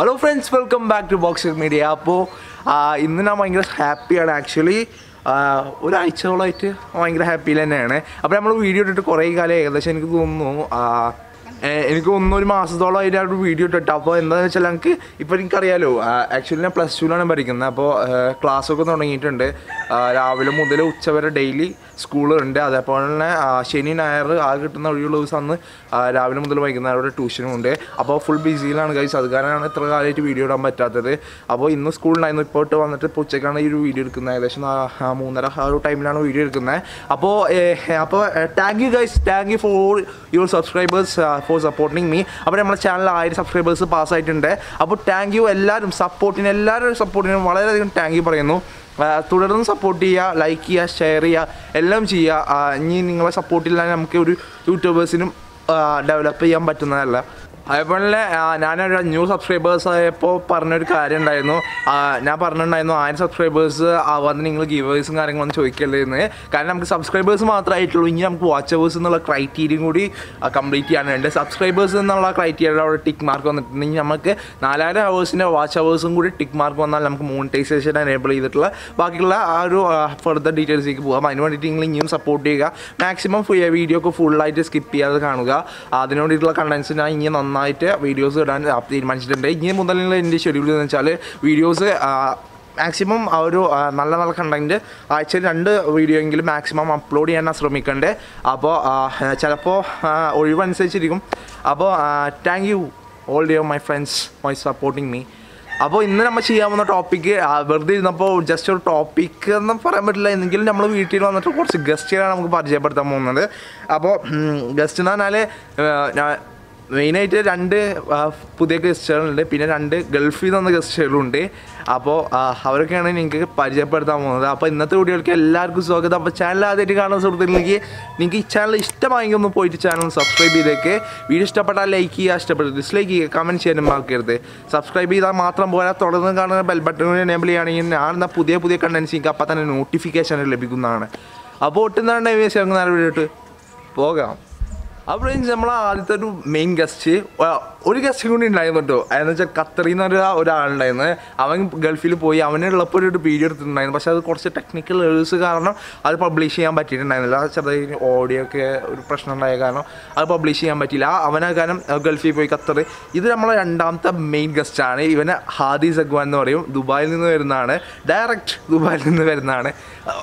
hello friends welcome back to box media അപ്പോൾ ഇന്ന് ഞാൻ ഭയങ്കര ഹാപ്പിയാണ് ആക്ച്വലി ഒരാഴ്ചകളായിട്ട് ഭയങ്കര ഹാപ്പിയിൽ തന്നെയാണ് അപ്പോൾ നമ്മൾ വീഡിയോ ഇട്ടിട്ട് കുറേ കാലം ഏകദേശം എനിക്ക് തോന്നുന്നു ആ, ഏഹ് എനിക്ക് തോന്നുന്നു ഒരു മാസത്തോളമായിട്ട് ആ ഒരു വീഡിയോ ഇട്ടിട്ട് അപ്പോൾ എന്താണെന്ന് വെച്ചാൽ ഞങ്ങൾക്ക് ഇപ്പോൾ എനിക്കറിയാലോ ആക്ച്വലി ഞാൻ പ്ലസ് ടുവിലാണ് പഠിക്കുന്നത് അപ്പോൾ ക്ലാസ്സൊക്കെ തുടങ്ങിയിട്ടുണ്ട് ആ, രാവിലെ മുതൽ ഉച്ച വരെ ഡെയിലി സ്കൂളുണ്ട് അതേപോലെ തന്നെ ആ, ശനി ഞായർ ആ കിട്ടുന്ന ഒഴിവുള്ള ദിവസം അന്ന് ആ, രാവിലെ മുതൽ വൈകുന്നേരം വരെ ട്യൂഷനും ഉണ്ട് അപ്പോൾ ഫുൾ ബിസിയിലാണ് കഴിച്ച് അത് കാരണമാണ് ഇത്ര കാലമായിട്ട് വീഡിയോ ഇടാൻ പറ്റാത്തത് അപ്പോൾ ഇന്ന് സ്കൂളിലായിരുന്നു ഇപ്പോൾ ഇട്ട് വന്നിട്ട് ഇപ്പോൾ ഉച്ചയ്ക്കാണ് ഈ ഒരു വീഡിയോ എടുക്കുന്നത് ഏകദേശം ആ, ആ മൂന്നര ആ ഒരു ടൈമിലാണ് വീഡിയോ എടുക്കുന്നത് അപ്പോൾ അപ്പോൾ thank you guys thank you for your subscribers for supporting me അപ്പോൾ നമ്മുടെ ചാനൽ ആയിരം സബ്സ്ക്രൈബേഴ്സ് പാസ്സായിട്ടുണ്ട് അപ്പോൾ താങ്ക് യു എല്ലാവരും സപ്പോർട്ടിന് എല്ലാവരും സപ്പോർട്ടിനും വളരെയധികം താങ്ക് യു പറയുന്നു ആ, തുടർന്ന് സപ്പോർട്ട് ചെയ്യുക ലൈക്ക് ചെയ്യുക ഷെയർ ചെയ്യുക എല്ലാം ചെയ്യുക ആ, ഇനി നിങ്ങളെ സപ്പോർട്ടില്ലാതെ നമുക്ക് ഒരു യൂട്യൂബേഴ്സിനും ഡെവലപ്പ് ചെയ്യാൻ പറ്റുന്നതല്ല അതേപോലെ തന്നെ ആ, ഞാനൊരു അഞ്ഞൂറ് സബ്സ്ക്രൈബേഴ്സ് ആയപ്പോൾ പറഞ്ഞൊരു കാര്യം ഉണ്ടായിരുന്നു ആ, ഞാൻ പറഞ്ഞിട്ടുണ്ടായിരുന്നു ആയിരം സബ്സ്ക്രൈബേഴ്സ് ആവാതെ നിങ്ങൾ ഗീവേഴ്സും കാര്യങ്ങളൊന്നും ചോദിക്കല്ലേ എന്ന് കാരണം നമുക്ക് സബ്സ്ക്രൈബേഴ്സ് മാത്രമായിട്ടുള്ളൂ ഇനി നമുക്ക് വാച്ച് അവേഴ്സ് എന്നുള്ള ക്രൈറ്റീരിയയും കൂടി കംപ്ലീറ്റ് ചെയ്യാനുണ്ട് സബ്സ്ക്രൈബേഴ്സ് എന്നുള്ള ക്രൈറ്റീരിയ അവിടെ ടിക്ക് മാർക്ക് വന്നിട്ടുണ്ടെങ്കിൽ നമുക്ക് നാലായിരം ഹവേഴ്സിൻ്റെ വാച്ച് അവേഴ്സും കൂടി ടിക്ക് മാർക്ക് വന്നാൽ നമുക്ക് മോണിറ്റൈസേഷൻ എനേബിൾ ചെയ്തിട്ടുള്ള ബാക്കിയുള്ള ആ ഒരു ഫർദർ ഡീറ്റെയിൽസിലേക്ക് പോകാം അതിന് വേണ്ടിയിട്ട് നിങ്ങൾ ഇനിയും സപ്പോർട്ട് ചെയ്യുക മാക്സിമം വീഡിയോ ഒക്കെ ഫുള്ളായിട്ട് സ്കിപ്പ് ചെയ്യാതെ കാണുക അതിന് വേണ്ടിയിട്ടുള്ള കണ്ടൻസ് ഞാൻ ഇനി നന്നായിട്ട് വീഡിയോസ് ഇടാൻ തീരുമാനിച്ചിട്ടുണ്ട് ഇനി മുതൽ എൻ്റെ ഷെഡ്യൂൾ എന്ന് വെച്ചാൽ വീഡിയോസ് മാക്സിമം ആ ഒരു ആ, നല്ല നല്ല കണ്ടൻറ്റ് ആഴ്ചയിൽ രണ്ട് വീഡിയോ എങ്കിലും മാക്സിമം അപ്ലോഡ് ചെയ്യാൻ ഞാൻ ശ്രമിക്കണ്ടേ അപ്പോൾ ചിലപ്പോൾ ഒഴിവനുസരിച്ചിരിക്കും അപ്പോൾ thank you all dear my friends my supporting me അപ്പോൾ ഇന്ന് നമ്മൾ ചെയ്യാൻ പോകുന്ന ടോപ്പിക്ക് വെറുതെ ഇരുന്നപ്പോൾ ജസ്റ്റ് ഒരു ടോപ്പിക്ക് എന്ന് പറയാൻ പറ്റില്ല എന്നെങ്കിലും നമ്മൾ വീട്ടിൽ വന്നിട്ട് കുറച്ച് ഗസ്റ്റുകളാണ് നമുക്ക് പരിചയപ്പെടുത്താൻ പോകുന്നത് അപ്പോൾ ഗസ്റ്റ് എന്ന് പറഞ്ഞാൽ ഞാൻ മെയിനായിട്ട് രണ്ട് ആ, പുതിയ ഗസ്റ്റുകളുണ്ട് പിന്നെ രണ്ട് ഗൾഫിൽ നിന്ന് വന്ന ഗസ്റ്റുകളുണ്ട് അപ്പോൾ ആ, അവരൊക്കെയാണ് നിങ്ങൾക്ക് പരിചയപ്പെടുത്താൻ പോകുന്നത് അപ്പോൾ ഇന്നത്തെ വീഡിയോയിലേക്ക് എല്ലാവർക്കും സ്വാഗതം അപ്പോൾ ചാനൽ ആദ്യമായിട്ട് കാണുന്ന സുഹൃത്തുക്കളിലേക്ക് നിങ്ങൾക്ക് ഈ ചാനൽ ഇഷ്ടമായെങ്കിൽ ഒന്ന് പോയിട്ട് ചാനൽ സബ്സ്ക്രൈബ് ചെയ്തേക്ക് വീഡിയോ ഇഷ്ടപ്പെട്ടാൽ ലൈക്ക് ചെയ്യുക ഇഷ്ടപ്പെട്ടു ഡിസ്ലൈക്ക് ചെയ്യുക കമൻറ്റ് ചെയ്യാനും മറക്കരുത് സബ്സ്ക്രൈബ് ചെയ്താൽ മാത്രം പോരാ തുടർന്ന് കാണുന്ന ബെൽ ബട്ടൺ എനേബിൾ ചെയ്യുകയാണെങ്കിൽ ഞാനെന്ന പുതിയ പുതിയ കണ്ടൻസ് നിങ്ങൾക്ക് അപ്പം തന്നെ നോട്ടിഫിക്കേഷൻ ലഭിക്കുന്നതാണ് അപ്പോൾ ഒട്ടുന്ന ടൈം വേസ്റ്റ് ഇറങ്ങുന്ന വീഡിയോ പോകാം അപ്പോൾ നമ്മൾ ആദ്യത്തെ ഒരു മെയിൻ ഗസ്റ്റ് ഒരു ഗസ്റ്റ് കൂടി ഉണ്ടായിരുന്നു കേട്ടോ അതെന്ന് വെച്ചാൽ ഖത്തറിൽ നിന്ന് ഒരു ഒരാളുണ്ടായിരുന്നു അവൻ ഗൾഫിൽ പോയി അവനുള്ളപ്പോൾ ഒരു വീഡിയോ എടുത്തിട്ടുണ്ടായിരുന്നു പക്ഷേ അത് കുറച്ച് ടെക്നിക്കൽ ഏഴ്സ് കാരണം അത് പബ്ലിഷ് ചെയ്യാൻ പറ്റിയിട്ടുണ്ടായിരുന്നില്ല ചെറുതായി ഓഡിയോ ഒക്കെ ഒരു പ്രശ്നം ഉണ്ടായ കാരണം അത് പബ്ലിഷ് ചെയ്യാൻ പറ്റിയില്ല അവനെ കാരണം ഗൾഫിൽ പോയി ഖത്തർ ഇത് നമ്മളെ രണ്ടാമത്തെ മെയിൻ ഗസ്റ്റാണ് ഇവന് ഹാദി സഗ്വാൻ എന്ന് പറയും ദുബായിൽ നിന്ന് വരുന്നതാണ് ഡയറക്റ്റ് ദുബായിൽ നിന്ന് വരുന്നതാണ്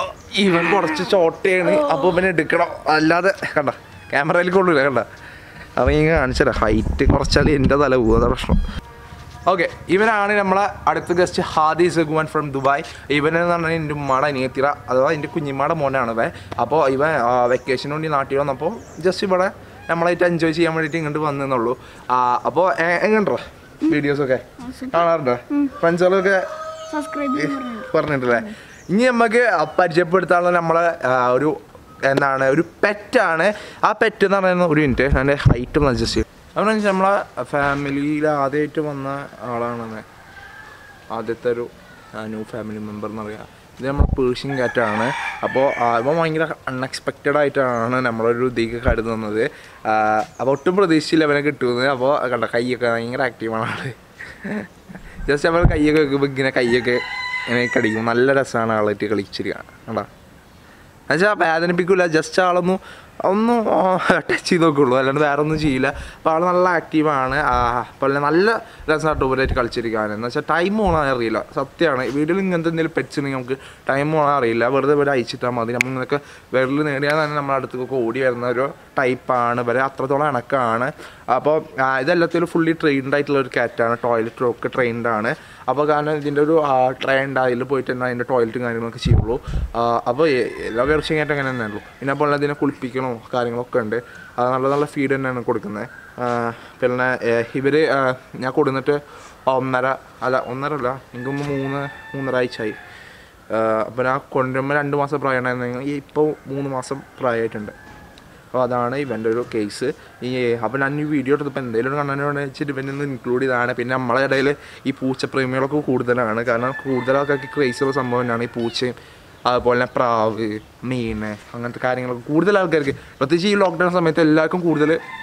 ഇവൻ കുറച്ച് ചോട്ടയാണ് അപ്പോൾ ഇവനെ എടുക്കണം അല്ലാതെ കണ്ട ക്യാമറയിൽ കൊള്ളൂല കണ്ട അവൻ ഇങ്ങനെ കാണിച്ചല്ല ഹൈറ്റ് കുറച്ചാൽ എൻ്റെ തല പോകുന്ന പ്രശ്നം ഓക്കെ ഇവനാണ് നമ്മളെ അടുത്ത guest Hadi Saguvan from Dubai ഇവനെന്ന് പറഞ്ഞാൽ എൻ്റെ ഉമ്മയുടെ അനിയത്തിറ അഥവാ എൻ്റെ കുഞ്ഞിമ്മയുടെ മോനാണ് ഇവൻ അപ്പോൾ ഇവൻ വെക്കേഷന് വേണ്ടി നാട്ടിൽ വന്നപ്പോൾ ജസ്റ്റ് ഇവിടെ നമ്മളായിട്ട് എൻജോയ് ചെയ്യാൻ വേണ്ടിയിട്ട് ഇങ്ങോട്ട് വന്നെന്നുള്ളൂ അപ്പോൾ എങ്ങനെയുണ്ടോ വീഡിയോസൊക്കെ കാണാറുണ്ടോ ഫ്രണ്ട്സുകളൊക്കെ സബ്സ്ക്രൈബ് ചെയ്യാൻ പറഞ്ഞു പറഞ്ഞിട്ടില്ലേ ഇനി നമുക്ക് പരിചയപ്പെടുത്താനുള്ള നമ്മളെ ആ, ഒരു എന്താണ് ഒരു പെറ്റാണ് ആ പെറ്റ് എന്ന് പറയുന്നത് ഒരു മിനിറ്റ് എൻ്റെ ഹൈറ്റ് ഒന്ന് അഡ്ജസ്റ്റ് ചെയ്യും അതെന്ന് വെച്ചാൽ നമ്മളെ ഫാമിലിയിൽ ആദ്യമായിട്ട് വന്ന ആളാണെന്ന് ആദ്യത്തെ ഒരു ന്യൂ ഫാമിലി മെമ്പർ എന്ന് പറയുക ഇത് നമ്മൾ പേർഷ്യൻ കാറ്റാണ് അപ്പോൾ ഇവൻ ഭയങ്കര അൺഎക്സ്പെക്റ്റഡ് ആയിട്ടാണ് നമ്മളൊരു ഇതിലേക്ക് കരുതുന്നത് അപ്പോൾ ഒട്ടും പ്രതീക്ഷിച്ചില്ല അവനെ കിട്ടുന്നത് അപ്പോൾ കണ്ട കൈയൊക്കെ ഭയങ്കര ആക്റ്റീവാണ് ആള് ജസ്റ്റ് അവൻ കൈയൊക്കെ വെക്കുമ്പോൾ ഇങ്ങനെ കൈയൊക്കെ ഇങ്ങനെ കടിക്കും നല്ല രസമാണ് ആളായിട്ട് കളിച്ചിരിക്കുക കണ്ടാ എന്നുവെച്ചാൽ വേദനിപ്പിക്കില്ല ജസ്റ്റ് ആളൊന്ന് ഒന്ന് ടച്ച് ചെയ്ത് നോക്കുള്ളൂ അല്ലാണ്ട് വേറെ ഒന്നും ചെയ്യില്ല അപ്പോൾ ആൾ നല്ല ആക്റ്റീവാണ് അപ്പോൾ നല്ല രസമായിട്ട് ഉപരായിട്ട് കളിച്ചിരിക്കാൻ എന്ന് വെച്ചാൽ ടൈം പോകണ അറിയില്ല സത്യമാണ് വീട്ടിൽ ഇങ്ങനത്തെ എന്തെങ്കിലും പെറ്റ്സ് ഉണ്ടെങ്കിൽ നമുക്ക് ടൈം പോകണ അറിയില്ല വെറുതെ ഇവരെ അയച്ചിട്ടാൽ മതി നമ്മൾ ഇങ്ങനെയൊക്കെ വിരൽ നേടിയാൽ തന്നെ നമ്മുടെ അടുത്തൊക്കെ ഓടി വരുന്ന ഒരു ടൈപ്പാണ് ഇവരെ അത്രത്തോളം ഇണക്കാണ് അപ്പോൾ ഇതെല്ലാത്തിലും ഫുള്ളി ട്രെയിൻഡ് ആയിട്ടുള്ള ഒരു കാറ്റാണ് ടോയ്ലറ്റ് ഒക്കെ ട്രെയിൻഡ് ആണ് അപ്പോൾ കാരണം ഇതിൻ്റെ ഒരു ട്രെയിൻഡ് അതിൽ പോയിട്ട് തന്നെ അതിൻ്റെ ടോയ്ലറ്റും കാര്യങ്ങളൊക്കെ ചെയ്യുള്ളൂ അപ്പോൾ എല്ലാ ഇറച്ചിയായിട്ട് അങ്ങനെ തന്നെ ഉള്ളൂ പിന്നെ അപ്പോൾ ഇതിനെ കുളിപ്പിക്കണോ കാര്യങ്ങളൊക്കെ ഉണ്ട് അത് നല്ല നല്ല ഫീഡ് തന്നെയാണ് കൊടുക്കുന്നത് പിന്നെ ഇവർ ഞാൻ കൊടുന്നിട്ട് ഒന്നര അല്ല ഒന്നര അല്ല എനിക്കൊന്ന് മൂന്ന് മൂന്നര ആഴ്ചയായി അപ്പോൾ ഞാൻ കൊണ്ടുവരുമ്പോൾ രണ്ട് മാസം പ്രായം ഉണ്ടായിരുന്നെങ്കിൽ ഇപ്പോൾ മൂന്ന് മാസം പ്രായമായിട്ടുണ്ട് അപ്പോൾ അതാണ് ഇവൻ്റെ ഒരു കേസ് ഈ അപ്പോൾ ഞാൻ ഈ വീഡിയോ എടുത്തപ്പോൾ എന്തെങ്കിലും ഒരു കണ്ടന്റ് വെച്ചിട്ട് ഇവൻ്റെ ഒന്ന് ഇൻക്ലൂഡ് ചെയ്താണ് പിന്നെ നമ്മളെ ഇടയിൽ ഈ പൂച്ചപ്രേമികളൊക്കെ കൂടുതലാണ് കാരണം കൂടുതലൊക്കെ ക്രേസ് ഉള്ള സംഭവം തന്നെയാണ് ഈ പൂച്ചയും അതുപോലെ തന്നെ പ്രാവ് മീൻ അങ്ങനത്തെ കാര്യങ്ങളൊക്കെ കൂടുതൽ ആൾക്കാർക്ക് പ്രത്യേകിച്ച് ഈ ലോക്ക്ഡൗൺ സമയത്ത് എല്ലാവർക്കും കൂടുതൽ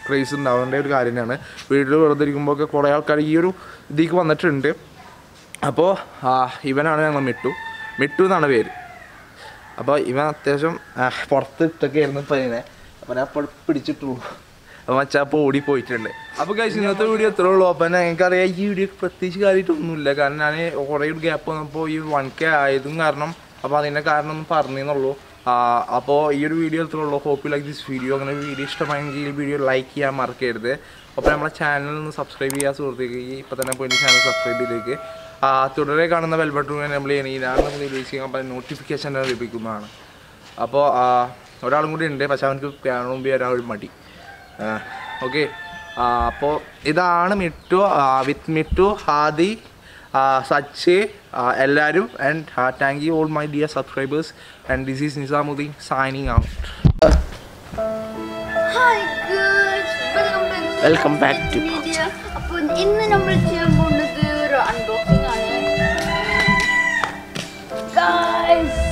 ക്രേസ് ഉണ്ടാവേണ്ട ഒരു കാര്യം തന്നെയാണ് വീട്ടിൽ വെറുതെ ഇരിക്കുമ്പോൾ ഒക്കെ കുറേ ആൾക്കാർ ഈ ഒരു ഇതിലേക്ക് വന്നിട്ടുണ്ട് അപ്പോൾ ഇവനാണ് ഞങ്ങൾ മിട്ടു മിട്ടു എന്നാണ് പേര് അപ്പോൾ ഇവൻ അത്യാവശ്യം ആ, പുറത്ത് ഇട്ടൊക്കെ ആയിരുന്നു ഇപ്പം ഇതിനെ അപ്പോൾ ഞാൻ അപ്പോൾ പിടിച്ചിട്ടുള്ളൂ അപ്പോൾ മച്ചാ അപ്പോൾ ഓടി പോയിട്ടുണ്ട് അപ്പോൾ കഴിച്ച് ഇന്നത്തെ വീഡിയോ എത്ര ഉള്ളൂ അപ്പോൾ എനിക്കറിയാം ഈ വീഡിയോ പ്രത്യേകിച്ച് കാര്യമായിട്ടൊന്നുമില്ല കാരണം ഞാൻ കുറേ ഒരു ഗ്യാപ്പ് വന്നപ്പോൾ ഈ വൺ കെ ആയതും കാരണം അപ്പോൾ അതിൻ്റെ കാരണം ഒന്ന് പറഞ്ഞെന്നുള്ളൂ അപ്പോൾ ഈ ഒരു വീഡിയോ എത്ര ഉള്ളൂ ഹോപ്പ് ലൈക്ക് ദിസ് വീഡിയോ അങ്ങനെ വീഡിയോ ഇഷ്ടമായെങ്കിൽ ഈ വീഡിയോ ലൈക്ക് ചെയ്യാൻ മറക്കരുത് അപ്പോൾ നമ്മളെ ചാനൽ ഒന്ന് സബ്സ്ക്രൈബ് ചെയ്യാൻ സുഹൃത്തേക്ക് ഇപ്പോൾ തന്നെ പോയി ചാനൽ സബ്സ്ക്രൈബ് ചെയ്തേക്ക് ആ, തുടരെ കാണുന്ന ബെൽ ബട്ടൺ നമ്മൾ ചെയ്യണമെങ്കിൽ നമ്മൾ ഉപയോഗിച്ച് അപ്പോൾ നോട്ടിഫിക്കേഷൻ ലഭിക്കുന്നതാണ് അപ്പോൾ ഒരാളും കൂടി ഉണ്ട് പക്ഷെ അവനക്ക് പിയാനോ മുമ്പ് വരാൻ ഒരു മടി ഓക്കെ അപ്പോൾ ഇതാണ് മിട്ടു വിത്ത് മിട്ടു ഹാദി സച്ച് എല്ലാവരും and thank you all my dear subscribers and this is Nizamuddin signing out hi girls Welcome back to video അപ്പോൾ ഇന്ന് നമ്മൾ ചെയ്യാൻ പോകുന്നത് ഒരു അൺബോക്സിംഗ് ആണ് ഗായ്സ്